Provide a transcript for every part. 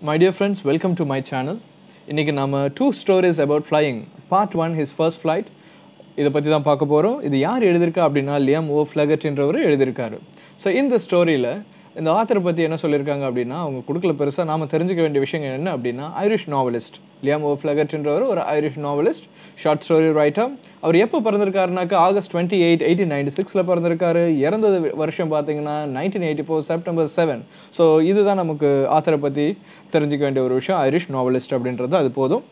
My dear friends, welcome to my channel. இன்னைக்கு நாம two stories about flying part one his first flight இதை பற்றி தான் பார்க்க போகிறோம் இது யார் எழுதியிருக்கா அப்படின்னா லியம் ஓ ஃப்ளகட்ன்றவர் எழுதியிருக்காரு ஸோ இந்த ஸ்டோரியில் இந்த ஆத்தரை பற்றி என்ன சொல்லியிருக்காங்க அப்படின்னா அவங்க கொடுக்கல பெருசாக நாம தெரிஞ்சுக்க வேண்டிய விஷயங்கள் என்ன அப்படின்னா ஐரிஷ் நாவலிஸ்ட் லியம் ஓ ஃப்ளகட்ன்றவர் ஒரு Irish novelist short story writer அவர் எப்போ பிறந்திருக்காருனாக்கா August twenty eight eighteen ninety சிக்ஸில் பிறந்திருக்காரு இறந்தது வருஷம் பார்த்தீங்கன்னா nineteen eighty four September seven so இதுதான் நமக்கு ஆத்தரை பற்றி தெரிஞ்சுக்க வேண்டிய ஒரு விஷயம் ஐரிஷ் நாவலிஸ்ட் அப்படின்றது அது போதும்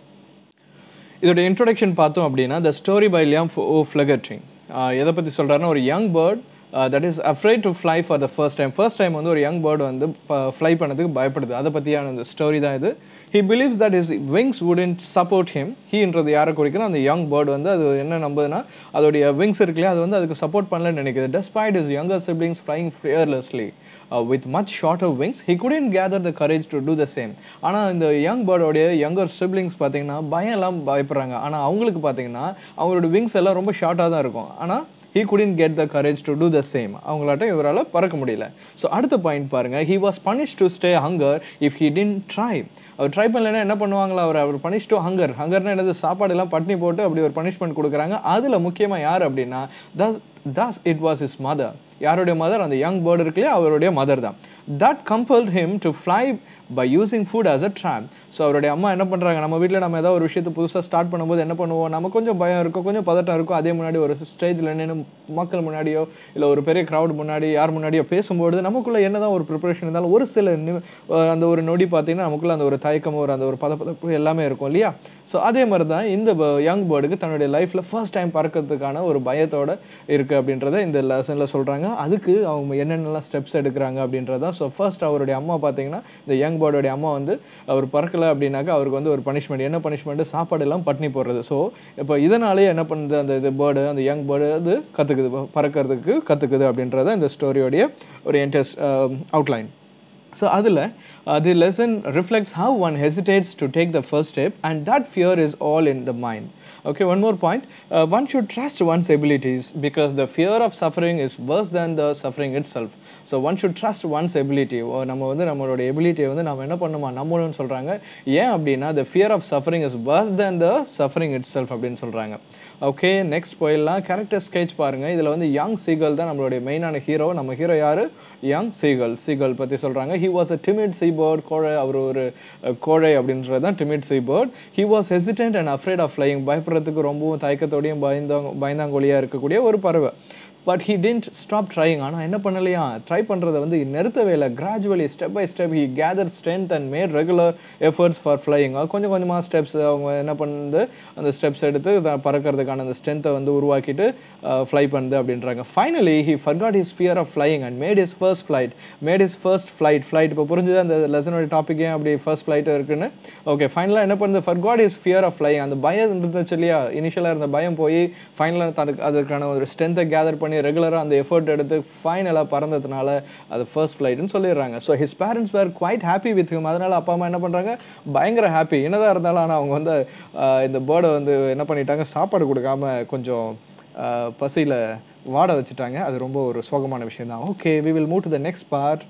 இதோட இன்ட்ரொடக்ஷன் பார்த்தோம் அப்படின்னா the story by Liam O ஃப்ளகட்ரிங் எதை பற்றி சொல்கிறாருன்னா ஒரு young bird that is afraid to fly for the first time first time வந்து ஒரு யங் பேர்டு வந்து ஃப்ளை பண்ணதுக்கு பயப்படுது அதை பற்றியான அந்த ஸ்டோரி தான் இது he believes that is wings wouldn't support him ஹீன்றது யாரை குறிக்கணும் அந்த யங் பேர்டு வந்து அது என்ன நம்புதுன்னா அதோடைய விங்ஸ் இருக்குல்லையா அது வந்து அதுக்கு சப்போர்ட் பண்ணலன்னு நினைக்குது despite is younger siblings flying fearlessly with much shorter wings he couldn't gather the courage to do the same ஆனால் இந்த யங் பேர்டோடைய யங்கர் சிப்ளிங்ஸ் பார்த்தீங்கன்னா பயம் எல்லாம் பயப்படுறாங்க ஆனால் அவங்களுக்கு பார்த்தீங்கன்னா அவங்களோட விங்ஸ் எல்லாம் ரொம்ப ஷார்ட்டாக தான் இருக்கும் ஆனால் he couldn't get the courage to do the same அவங்களாட்ட இவரால் பறக்க முடியல ஸோ அடுத்த பாயிண்ட் பாருங்க he was punish to stay hunger if he didn't try அவர் ட்ரை பண்ணலன்னா என்ன பண்ணுவாங்களா அவர் அவர் பனிஷ் டு ஹங்கர் ஹங்கர்னா என்னது சாப்பாடு எல்லாம் பட்னி போட்டு அப்படி ஒரு பனிஷ்மெண்ட் கொடுக்குறாங்க அதில் முக்கியமாக யார் அப்படின்னா thus thus it was is mother யாருடைய மதர் அந்த யங் பேர்டு இருக்குல்லையா அவருடைய மதர் தான் that compelled him to fly by using food as a trap so அவருடைய அம்மா என்ன பண்ணுறாங்க நம்ம வீட்டில் நம்ம ஏதாவது ஒரு விஷயத்தை புதுசாக ஸ்டார்ட் பண்ணும்போது என்ன பண்ணுவோம் நம்ம கொஞ்சம் பயம் இருக்கும் கொஞ்சம் பதட்டம் இருக்கும் அதே முன்னாடி ஒரு ஸ்டேஜில் நின்று மக்கள் முன்னாடியோ இல்லை ஒரு பெரிய க்ரௌட் முன்னாடி யார் முன்னாடியோ பேசும்போது நமக்குள்ளே என்ன தான் ஒரு ப்ரிப்பரேஷன் இருந்தாலும் ஒரு சில அந்த ஒரு நொடி பார்த்தீங்கன்னா நமக்குள்ள அந்த ஒரு தயக்கம் ஒரு அந்த ஒரு பதப்பதப்பு எல்லாமே இருக்கும் இல்லையா ஸோ அதே மாதிரி தான் இந்த யங் பேர்டுக்கு தன்னுடைய லைஃப்பில் ஃபர்ஸ்ட் டைம் பறக்கிறதுக்கான ஒரு பயத்தோட இருக்குது அப்படின்றத இந்த லெசனில் சொல்கிறாங்க அதுக்கு அவங்க என்னென்னலாம் ஸ்டெப்ஸ் எடுக்கிறாங்க அப்படின்றதான் ஸோ ஃபர்ஸ்ட் அவருடைய அம்மா பார்த்தீங்கன்னா இந்த யங் பேர்டோடைய அம்மா வந்து அவர் பறக்கலை அப்படின்னாக்கா அவருக்கு வந்து ஒரு பனிஷ்மெண்ட் என்ன பனிஷ்மெண்ட் சாப்பாடு எல்லாம் பட்னி போடுறது ஸோ இப்போ இதனாலே என்ன பண்ணுது அந்த இது பேர்டு அந்த யங் பேர்டு அது கற்றுக்குது பறக்கிறதுக்கு கற்றுக்குது அப்படின்றத இந்த ஸ்டோரியோடைய ஒரு இன்ட்ரெஸ்ட் அவுட்லைன் ஸோ அதில் the lesson reflects how one hesitates to take the first step and that fear is all in the mind okay one more point uh, one should trust one's abilities because the fear of suffering is worse than the suffering itself so one should trust one's ability நம்ம வந்து நம்மளோட எபிலிட்டியை வந்து நம்ம என்ன பண்ணுமா நம்மளும் சொல்கிறாங்க ஏன் அப்படின்னா the fear of suffering is worse than the suffering itself அப்படின்னு சொல்கிறாங்க ஓகே நெக்ஸ்ட் போயிடலாம் கேரக்டர் ஸ்கெச் பாருங்கள் இதில் வந்து யங் சீகல் தான் நம்மளுடைய மெயினான ஹீரோ நம்ம ஹீரோ யார் யங் சீகல் சீகல் பற்றி சொல்கிறாங்க he was a timid sea bird கோழை அவர் ஒரு கோழை அப்படின்றது தான் timid sea bird he was hesitant and afraid of flying பயப்படுறதுக்கு ரொம்பவும் தயக்கத்தோடையும் பயந்தாங்க பயந்தாங்கொழியாக இருக்கக்கூடிய ஒரு பறவை but he didn't stop trying ஆனால் என்ன பண்ணலையா ட்ரை பண்ணுறதை வந்து நிறுத்தவே இல்லை gradually step by step he gather strength and made regular efforts for flying கொஞ்சம் கொஞ்சமாக ஸ்டெப்ஸ் அவங்க என்ன பண்ணுது அந்த ஸ்டெப்ஸ் எடுத்து பறக்கிறதுக்கான அந்த ஸ்ட்ரென்த்தை வந்து உருவாக்கிட்டு ஃப்ளை பண்ணுது அப்படின்றாங்க finally he forgot his fear of flying and made his first flight made his first flight flight இப்போ புரிஞ்சுது அந்த லெசனோட டாபிக் ஏன் அப்படி ஃபர்ஸ்ட் ஃப்ளைட் இருக்குன்னு ஓகே ஃபைனலாக என்ன பண்ணுது forgot his fear of flying அந்த பயம் இருந்துச்சு இல்லையா இனிஷியலாக இருந்த பயம் போய் ஃபைனலாக அதுக்கு அதுக்கான ஒரு ஸ்ட்ரென்த்தை கேதர் பண்ணி பண்ணி ரெகுலராக அந்த எஃபர்ட் எடுத்து ஃபைனலாக பறந்ததுனால அது ஃபர்ஸ்ட் ஃப்ளைட்னு சொல்லிடுறாங்க so his parents were quite happy with him அதனால அப்பா அம்மா என்ன பண்ணுறாங்க பயங்கர ஹாப்பி என்னதான் இருந்தாலும் ஆனால் அவங்க வந்து இந்த பேர்டை வந்து என்ன பண்ணிட்டாங்க சாப்பாடு கொடுக்காம கொஞ்சம் பசியில் வாட வச்சுட்டாங்க அது ரொம்ப ஒரு சோகமான விஷயம் தான் okay we will move to the next part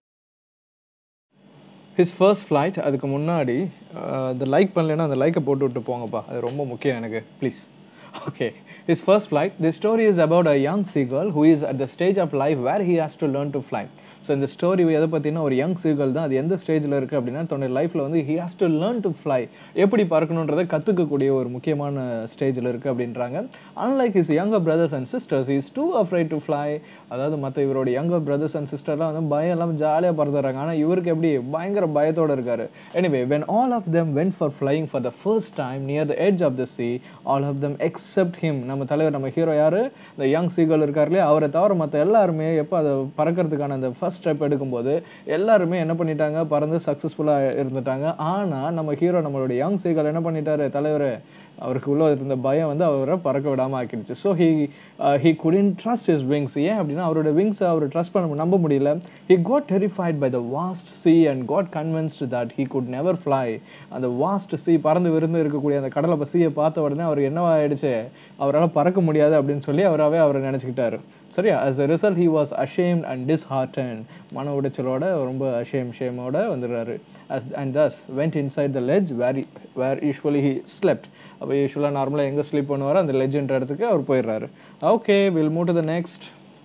his first flight அதுக்கு முன்னாடி இந்த லைக் பண்ணலைன்னா அந்த லைக்கை போட்டு விட்டு போங்கப்பா அது ரொம்ப முக்கியம் எனக்கு please okay his first flight this story is about a young seagull who is at the stage of life where he has to learn to fly so இந்த ஸ்டோரி எதை பார்த்தீங்கன்னா ஒரு யங் சீகல் தான் அது எந்த ஸ்டேஜில் இருக்குது அப்படின்னா தன்னுடைய லைஃப்பில் வந்து he has to learn to fly எப்படி பறக்கணுன்றதை கற்றுக்கக்கூடிய ஒரு முக்கியமான ஸ்டேஜில் இருக்குது அப்படின்றாங்க unlike his younger brothers and sisters is too afraid to fly அதாவது மற்ற இவரோட யங்கர் பிரதர்ஸ் அண்ட் சிஸ்டர்லாம் வந்து பயம் எல்லாம் ஜாலியாக பறந்துடுறாங்க ஆனால் இவருக்கு எப்படி பயங்கர பயத்தோடு இருக்காரு anyway when all of them went for flying for the first time near the edge of the sea all of them except him நம்ம தலைவர் நம்ம ஹீரோ யார் இந்த யங் சீகல் இருக்கார் இல்லையா அவரை தவிர மற்ற எல்லாருமே எப்போ அதை பறக்கிறதுக்கான அந்த ஃபர்ஸ்ட் ஸ்டெப் எடுக்கும்போது எல்லாருமே என்ன பண்ணிட்டாங்க பறந்து சக்ஸஸ்ஃபுல்லாக இருந்துட்டாங்க ஆனால் நம்ம ஹீரோ நம்மளுடைய யங் சீகல் என்ன பண்ணிட்டாரு தலைவர் அவருக்கு உள்ள இருந்த பயம் வந்து அவரை பறக்க விடாம ஆக்கிடுச்சு so he he couldn't trust his wings ஏன் அப்படின்னா அவரோட விங்ஸ் அவர் ட்ரஸ்ட் பண்ண நம்ப முடியல he got terrified by the vast sea and got convinced that he could never fly அந்த vast sea பறந்து விருந்து இருக்கக்கூடிய அந்த கடலை சீயை பார்த்த உடனே அவர் என்னவாயிடுச்சு அவரால் பறக்க முடியாது அப்படின்னு சொல்லி அவராவே அவரை நினைச்சுக்கிட்டாரு சரியா as a result he was ashamed and disheartened மன உடைச்சலோட ரொம்ப அஷேம் ஷேமோட வந்துடுறாரு as and thus went inside the ledge where he, where usually he slept அப்போ யூஸ்வலாக நார்மலாக எங்கே ஸ்லீப் பண்ணுவாரோ அந்த லெஜ்ன்ற இடத்துக்கு அவர் போயிடுறாரு okay we'll move to the next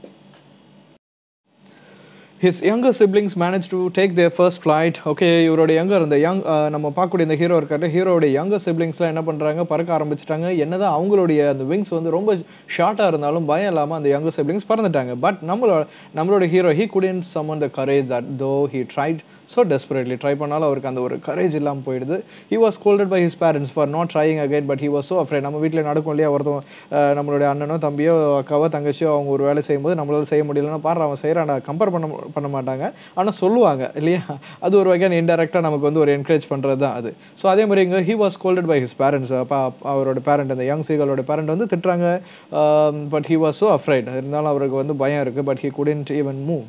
his younger siblings managed to take their first flight okay இவரோட younger இந்த young uh, நம்ம பார்க்கக்கூடிய இந்த ஹீரோ இருக்காரு ஹீரோட younger siblingsலாம் என்ன பண்றாங்க பறக்க ஆரம்பிச்சிட்டாங்க என்னதான் அவங்களுடைய அந்த விங்ஸ் வந்து ரொம்ப ஷார்ட்டாக இருந்தாலும் பயம் இல்லாம அந்த younger siblings பறந்துட்டாங்க பட் நம்மளோட நம்மளோட hero he couldn't summon the courage that though he tried so desperately try பண்ணாலும் அவருக்கு அந்த ஒரு கரேஜ் இல்லாம போயிடுது he was scolded by his parents for not trying again but he was so afraid நம்ம வீட்டில் நடக்கும் இல்லையா ஒருத்தவன் அஹ், நம்மளுடைய அண்ணனோ தம்பியோ அக்காவோ தங்கச்சியோ அவங்க ஒரு வேலை செய்யும்போது நம்மளால செய்ய முடியலன்னா பாரு அவன் செய்யறான் கம்பேர் பண்ண பண்ண மாட்டாங்க ஆனா சொல்லுவாங்க இல்லையா அது ஒரு வகையான இன்டெரக்டா நமக்கு வந்து ஒரு என்கரேஜ் பண்றது தான் அது ஸோ அதே மாதிரி இங்க he was scolded by his parents அப்பா அவரோட பேரண்ட் அந்த யங் சீகளோட பேரண்ட் வந்து திட்டுறாங்க but he was so afraid இருந்தாலும் அவருக்கு வந்து பயம் இருக்கு but he couldn't even move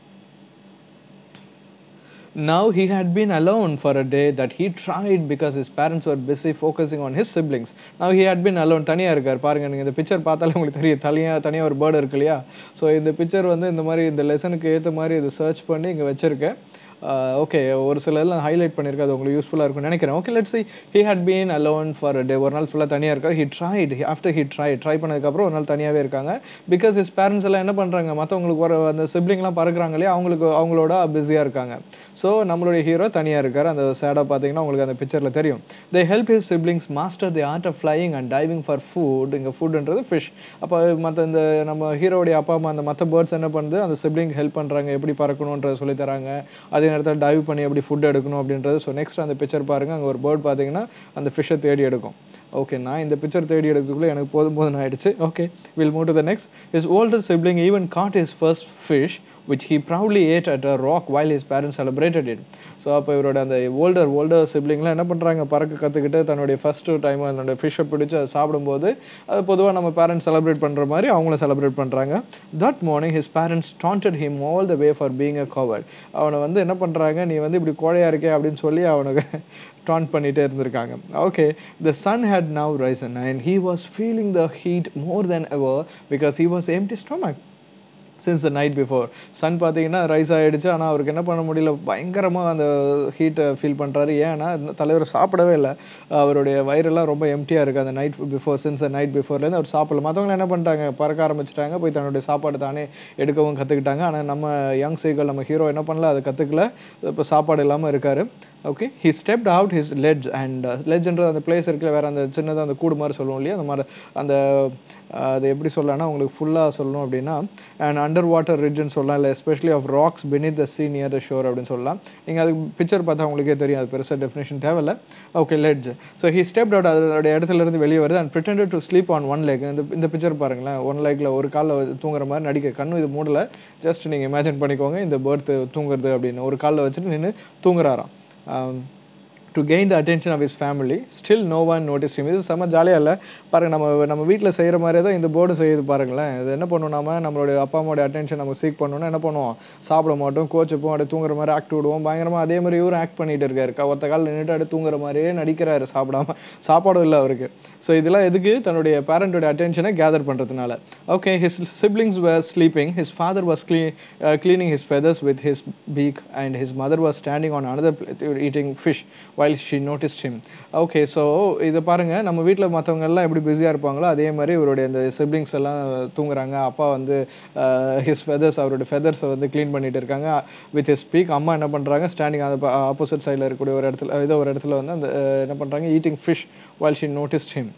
Now he had been alone for a day that he tried because his parents were busy focusing on his siblings. Now he had been alone. தனியா இருக்கார் பாருங்க நீங்க இந்த பிக்சர் பார்த்தாலே உங்களுக்கு தெரியும் தனியா தனியா ஒரு பேர்டு இருக்கு இல்லையா ஸோ இந்த பிக்சர் வந்து இந்த மாதிரி இந்த லெசனுக்கு ஏத்த மாதிரி இது சர்ச் பண்ணி இங்க வச்சிருக்கேன் ஓகே ஒரு சில இதெல்லாம் ஹைலைட் பண்ணியிருக்கேன் அது உங்களுக்கு யூஸ்ஃபுல்லாக இருக்கும்னு நினைக்கிறேன் okay let's see he had been alone for a day ஒரு நாள் ஃபுல்லாக தனியாக இருக்கார் he tried after he tried try பண்ணதுக்கப்புறம் ஒரு நாள் தனியாகவே இருக்காங்க பிகாஸ் his parents எல்லாம் என்ன பண்ணுறாங்க மற்றவங்களுக்கு ஒரு அந்த சிப்ளிங்லாம் பறக்குறாங்க இல்லையா அவங்களுக்கு அவங்களோட பிஸியாக இருக்காங்க ஸோ நம்மளுடைய ஹீரோ தனியாக இருக்கார் அந்த சேடாக பார்த்தீங்கன்னா உங்களுக்கு அந்த பிக்சரில் தெரியும் they helped his siblings master the art of flying and diving for food இங்கே ஃபுட்ன்றது ஃபிஷ் அப்போ மற்ற இந்த நம்ம ஹீரோடைய அப்பா அம்மா அந்த மற்ற பேர்ட்ஸ் என்ன பண்ணுது அந்த சிப்ளிங் ஹெல்ப் பண்ணுறாங்க எப்படி பறக்கணுன்றத சொல்லி தராங்க அதே நேரத்தில் டைவ் பண்ணி எப்படி ஃபுட் எடுக்கணும் அப்படின்றது ஸோ நெக்ஸ்ட் அந்த பிக்சர் பாருங்க அங்கே ஒரு பேர்ட் பார்த்தீங்கன்னா அந்த ஃபிஷ்ஷை தேடி எடுக்கும் ஓகே நான் இந்த பிக்சர் தேடி எடுக்கிறதுக்குள்ள எனக்கு போதும் போதும் ஆயிடுச்சு okay we'll move to the next his older sibling even caught his first fish which he proudly ate at a rock while his parents celebrated it so அப்போ இவரோட அந்த ஓல்டர் ஓல்டர் சிப்ளிங்லாம் என்ன பண்ணுறாங்க பறக்க கற்றுக்கிட்டு தன்னுடைய ஃபர்ஸ்ட் டைம் அதனுடைய ஃபிஷ்ஷை பிடிச்சி அதை சாப்பிடும்போது அது பொதுவாக நம்ம பேரண்ட்ஸ் செலிப்ரேட் பண்ணுற மாதிரி அவங்களும் செலிப்ரேட் பண்ணுறாங்க that morning his parents taunted him all the way for being a coward அவனை வந்து என்ன பண்ணுறாங்க நீ வந்து இப்படி கோழையா இருக்கே அப்படின்னு சொல்லி அவனுக்கு டான் பண்ணிட்டே இருந்திருக்காங்க okay the sun had now risen and he was feeling the heat more than ever because he was empty stomach since the night before sun பார்த்தீங்கன்னா ரைஸ் ஆயிடுச்சு ஆனால் அவருக்கு என்ன பண்ண முடியல பயங்கரமாக அந்த ஹீட்டை ஃபீல் பண்ணுறாரு ஏன்னா இந்த தலைவர் சாப்பிடவே இல்லை அவருடைய வயிறெல்லாம் ரொம்ப எம்டியாக இருக்குது அந்த நைட் பிஃபோர் சின்ஸ் நைட் பிஃபோர்லேருந்து அவர் சாப்பிடல மற்றவங்க என்ன பண்ணிட்டாங்க பறக்க ஆரம்பிச்சிட்டாங்க போய் தன்னுடைய சாப்பாடு தானே எடுக்கவும் கற்றுக்கிட்டாங்க ஆனால் நம்ம யங் சீகள் நம்ம ஹீரோ என்ன பண்ணல அதை கற்றுக்கல இப்போ சாப்பாடு இல்லாமல் இருக்காரு okay he stepped out his ledge and லெட்ஜ்ன்ற அந்த பிளேஸ் இருக்குல்ல வேற அந்த சின்னதாக அந்த கூடு மாதிரி சொல்லுவோம் இல்லையா அந்த மாதிரி அந்த அஹ், அது எப்படி சொல்லலாம்னா உங்களுக்கு ஃபுல்லாக சொல்லணும் அப்படின்னா அண்ட் அண்டர் வாட்டர் ரிட்ஜ்னு சொல்லலாம் இல்லை especially of rocks beneath the sea near the shore அப்படின்னு சொல்லலாம் நீங்கள் அதுக்கு பிக்சர் பார்த்தா உங்களுக்கே தெரியும் அது பெருசாக டெஃபினேஷன் தேவையில்ல okay ledge so he stepped out அதோட இடத்துல இருந்து வெளியே வருது and pretended to sleep on one leg இந்த இந்த பிக்சர் பாருங்களேன் ஒன் லெக்ல ஒரு காலில் தூங்குற மாதிரி நடிக்க கண்ணு இது மூடல ஜஸ்ட் நீங்கள் இமேஜின் பண்ணிக்கோங்க இந்த பேர்த் தூங்குறது அப்படின்னு ஒரு காலில் வச்சுட்டு நின்று தூங்குறாராம் Um, to gain the attention of his family still no one notice him இது செம்ம ஜாலியாக இல்லை பாருங்க நம்ம நம்ம வீட்டில் செய்கிற மாதிரியே தான் இந்த போர்டு செய்யுது பாருங்களேன் இது என்ன பண்ணும் நாம நம்மளுடைய அப்பா அம்மாவோட அட்டென்ஷன் நம்ம சீக் பண்ணோம்னா என்ன பண்ணுவோம் சாப்பிட மாட்டோம் கோச்சுப்போம் அப்படியே தூங்குற மாதிரி ஆக்ட் விடுவோம் பயங்கரமாக அதே மாதிரி இவரும் ஆக்ட் பண்ணிட்டு இருக்காரு க- ஒத்த கால் நின்றுட்டு அப்படியே தூங்குற மாதிரியே நடிக்கிறாரு சாப்பிடாம சாப்பாடும் இல்லை அவருக்கு ஸோ இதெல்லாம் எதுக்கு தன்னுடைய பேரண்டோட அட்டென்ஷனை கேதர் பண்ணுறதுனால okay his siblings were sleeping his father was clean, uh, cleaning his feathers with his beak and his mother was standing on another plate eating fish while she noticed him okay so இதை பாருங்க நம்ம வீட்டில் மற்றவங்க எல்லாம் எப்படி பிஸியாக இருப்பாங்களோ அதே மாதிரி இவருடைய இந்த சிப்ளிங்ஸ் எல்லாம் தூங்குறாங்க அப்பா வந்து ஹிஸ் ஃபெதர்ஸ் அவருடைய ஃபெதர்ஸை வந்து க்ளீன் பண்ணிட்டு இருக்காங்க வித் his beak அம்மா என்ன பண்ணுறாங்க ஸ்டாண்டிங் அந்த ஆப்போசிட் சைடில் இருக்கக்கூடிய ஒரு இடத்துல ஏதோ ஒரு இடத்துல வந்து அந்த அஹ், என்ன பண்ணுறாங்க eating fish while she noticed him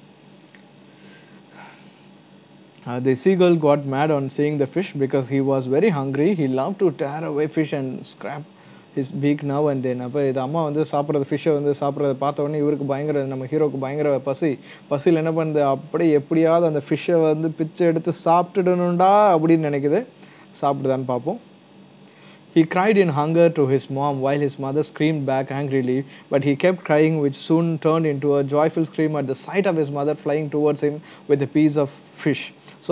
Uh, the seagull got mad on seeing the fish because he was very hungry. He loved to tear away fish and scrap his beak now and then. அப்போ இது அம்மா வந்து சாப்பிட்றது ஃபிஷ்ஷை வந்து சாப்பிட்றத பார்த்த உடனே இவருக்கு பயங்கர நம்ம ஹீரோக்கு பயங்கர பசி பசியில் என்ன பண்ணுது அப்படியே எப்படியாவது அந்த ஃபிஷ்ஷை வந்து பிச்சை எடுத்து சாப்பிட்டுடணும்டா அப்படின்னு நினைக்குது சாப்பிடுதான்னு பார்ப்போம் He cried in hunger to his mom while his mother screamed back angrily, but he kept crying, which soon turned into a joyful scream at the sight of his mother flying towards him with a piece of fish. So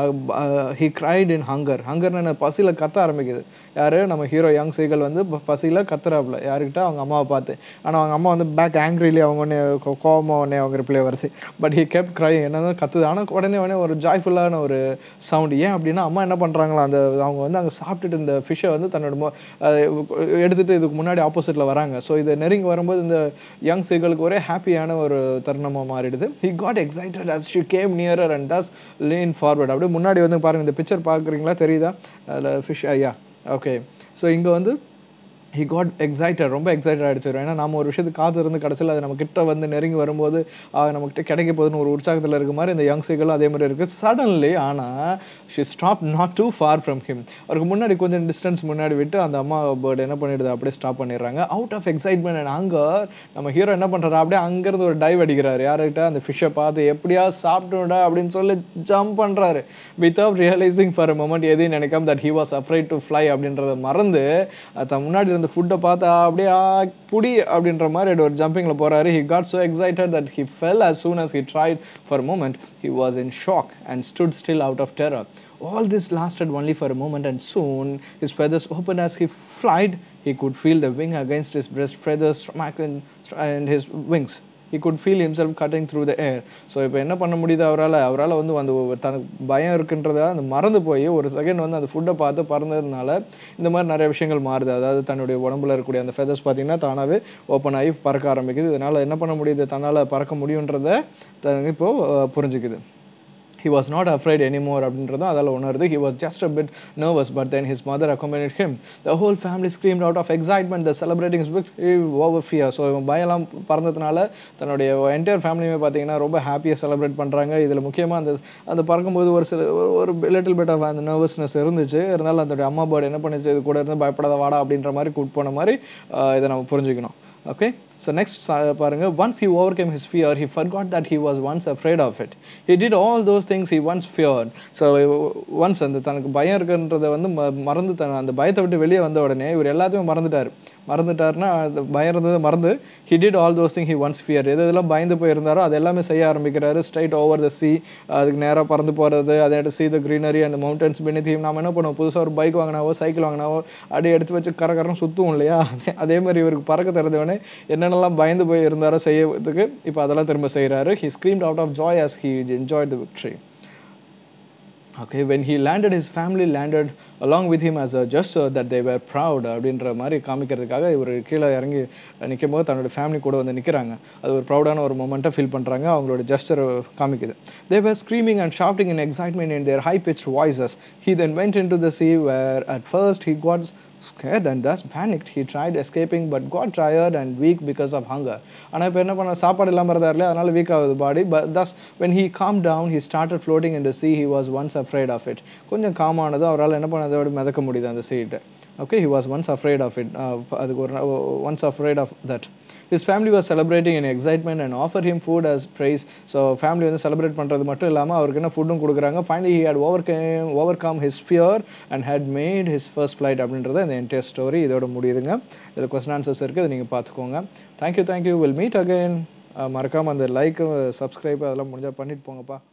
he cried in hunger ஹங்கர்னு பசியில் கத்த ஆரம்பிக்குது யாரு நம்ம hero young seagull வந்து ப- பசியில கத்துறாப்புல யாருக்கிட்ட அவங்க அம்மாவை பார்த்து ஆனால் அவங்க அம்மா வந்து பேக் ஆங்கிரிலி அவங்க ஒன்று கோவமாக உடனே அவங்க ரிப்ளை வருது பட் ஹி kept crying என்னதான் கத்துது ஆனால் உடனே உடனே ஒரு ஜாய்ஃபுல்லான ஒரு சவுண்ட் ஏன் அப்படின்னா அம்மா என்ன பண்ணுறாங்களா அந்த அவங்க வந்து அங்கே சாப்பிட்டுட்டு இந்த ஃபிஷ்ஷை வந்து தன்னோட மொ- அஹ் எடுத்துட்டு இதுக்கு முன்னாடி ஆப்போசிட்டில் வராங்க ஸோ இதை நெருங்கி வரும்போது இந்த யங் சீகளுக்கு ஒரே ஹாப்பியான ஒரு தருணமாக மாறிடுது he got excited as she came nearer and thus lean forward அப்படியே முன்னாடி வந்து பாருங்க இந்த பிக்சர் பார்க்குறீங்களா தெரியுதா அதில் ஃபிஷ் ஐயா ஓகே ஸோ இங்கே வந்து ஹி காட் எக்ஸைட்டட் ரொம்ப எக்ஸைட்டட் ஆகிடுச்சு ஏன்னா நம்ம ஒரு விஷயத்துக்கு காத்து இருந்து கடைசியில் அது நம்ம கிட்ட வந்து நெருங்கி வரும்போது ஆஹ் நம்மகிட்ட கிடைக்க போகுதுன்னு ஒரு உற்சாகத்தில் இருக்க மாதிரி இந்த யங் சீகளும் அதே மாதிரி இருக்குது சடன்லி ஆனால் she stop not too far from him அவருக்கு முன்னாடி கொஞ்சம் டிஸ்டன்ஸ் முன்னாடி விட்டு அந்த அம்மா பேர்டு என்ன பண்ணிடுது அப்படியே ஸ்டாப் பண்ணிடுறாங்க out of excitement and anger நம்ம ஹீரோ என்ன பண்ணுறாரு அப்படியே அங்கேருந்து ஒரு டைவ் அடிக்கிறாரு யார்கிட்ட அந்த ஃபிஷ்ஷை பார்த்து எப்படியா சாப்பிட்டுடா அப்படின்னு சொல்லி ஜம்ப் பண்ணுறாரு without realising for a moment எதையும் நினைக்காம that he was afraid to fly அப்படின்றத மறந்து அது தன் முன்னாடி இருந்த ஃபுட்டை பார்த்தா அப்படியே ஆ, புடி அப்படின்ற மாதிரி ஒரு ஜம்பிங்கில் போறாரு he got so excited that he fell as soon as he tried for a moment he was in shock and stood still out of terror all this lasted only for a moment and soon his feathers opened as he flied he could feel the wing against his breast feathers smack and, and his wings he could feel himself cutting through the air so இப்போ என்ன பண்ண முடியுது அவரால் அவரால் வந்து அந்த ஒரு தனக்கு பயம் இருக்குன்றத அந்த மறந்து போய் ஒரு செகண்ட் வந்து அந்த ஃபுட்டை பார்த்து பறந்ததுனால இந்த மாதிரி நிறைய விஷயங்கள் மாறுது அதாவது தன்னுடைய உடம்புல இருக்கக்கூடிய அந்த ஃபெதர்ஸ் பார்த்தீங்கன்னா தானாகவே ஓப்பன் ஆகி பறக்க ஆரம்பிக்குது இதனால் என்ன பண்ண முடியுது தன்னால் பறக்க முடியுன்றத தனக்கு இப்போ அஹ், புரிஞ்சுக்குது he was not afraid anymore அப்படின்றதும் அதால உணருது he was just a bit nervous but then his mother accompanied him the whole family screamed out of excitement the celebrating his victory over fear so இவன் பயம்லாம் பறந்ததுனால தன்னுடைய entire ஃபேமிலியுமே பார்த்தீங்கன்னா ரொம்ப ஹாப்பியாக celebrate பண்ணுறாங்க இதில் முக்கியமாக அந்த அந்த பறக்கும்போது ஒரு சில ஒரு- ஒரு லிட்டில் பிட் ஆஃப் அந்த நர்வஸ்னஸ் இருந்துச்சு இருந்தாலும் அதோடைய அம்மா பேர்டு என்ன பண்ணுச்சு இது கூட இருந்து பயப்படாத வாடா அப்படின்ற மாதிரி கூட்டு போன மாதிரி ஆஹ் இதை நம்ம புரிஞ்சுக்கணும் okay so next uh, பாருங்க once he overcame his fear he forgot that he was once afraid of it he did all those things he once feared so once அந்த தனக்கு பயம் இருக்குன்றத வந்து ம- மறந்து தன் அந்த பயத்தை விட்டு வெளியே வந்த உடனே இவர் எல்லாத்தையும் மறந்துட்டாரு மறந்துட்டாருன்னா அந்த பயம் இருந்ததை மறந்து he did all those things he once feared எது எதெல்லாம் பயந்து போயிருந்தாரோ அது எல்லாமே செய்ய ஆரம்பிக்கிறாரு straight over the sea அதுக்கு நேரா பறந்து போறது அதை see the greenery and the mountains beneath him நாம என்ன பண்ணுவோம் புதுசா ஒரு பைக் வாங்கினாவோ சைக்கிள் வாங்கினாவோ அப்படியே எடுத்து வச்சு கர கரன்னு சுத்துவோம் இல்லையா அதே- அதே மாதிரி இவருக்கு பறக்க தெரிஞ்சவனே என்னென்னலாம் பயந்து போய் இருந்தாரோ செய்யறதுக்கு இப்போ அதெல்லாம் திரும்ப செய்றாரு he screamed out of joy as he enjoyed the victory okay when he landed his family landed along with him as a gesture that they were proud அப்படின்ற மாதிரி காமிக்கிறதுக்காக இவர் கீழே இறங்கி நிற்கும் போது தன்னோட ஃபேமிலி கூட வந்து நிற்கிறாங்க அது ஒரு ப்ரௌடான ஒரு மொமெண்ட்டை ஃபீல் பண்ணுறாங்க அவங்களோட ஜெஸ்டர் காமிக்குது they were screaming and shouting in excitement in their high pitched voices he then went into the sea where at first he got scared and thus panicked he tried escaping but got tired and weak because of hunger ஆனா இப்போ என்ன பண்ண சாப்பாடு இல்லாம இருந்தார் இல்லையா அதனால week ஆகுது பாடி but thus when he calmed down he started floating in the sea he was once afraid of it கொஞ்சம் calm ஆனதும் அவரால் என்ன பண்ண அதோட மிதக்க முடியுது அந்த சீட்டை okay he was once afraid of it uh, அதுக்கு ஒரு once afraid of that his family was celebrating in excitement and offered him food as praise so family வந்து celebrate பண்றது மட்டும் இல்லாம அவருக்கு என்ன ஃபுட்டும் கொடுக்குறாங்க finally he had overcame overcome his fear and had made his first flight அப்படின்றது இந்த entire story இதோட முடியுதுங்க இதில் கொஸ்டின் ஆன்சர்ஸ் இருக்குது இதை நீங்கள் பார்த்துக்கோங்க thank you thank you we'll meet again மறக்காம அந்த லைக் சப்ஸ்கிரைப் அதெல்லாம் முடிஞ்சா பண்ணிட்டு போங்கப்பா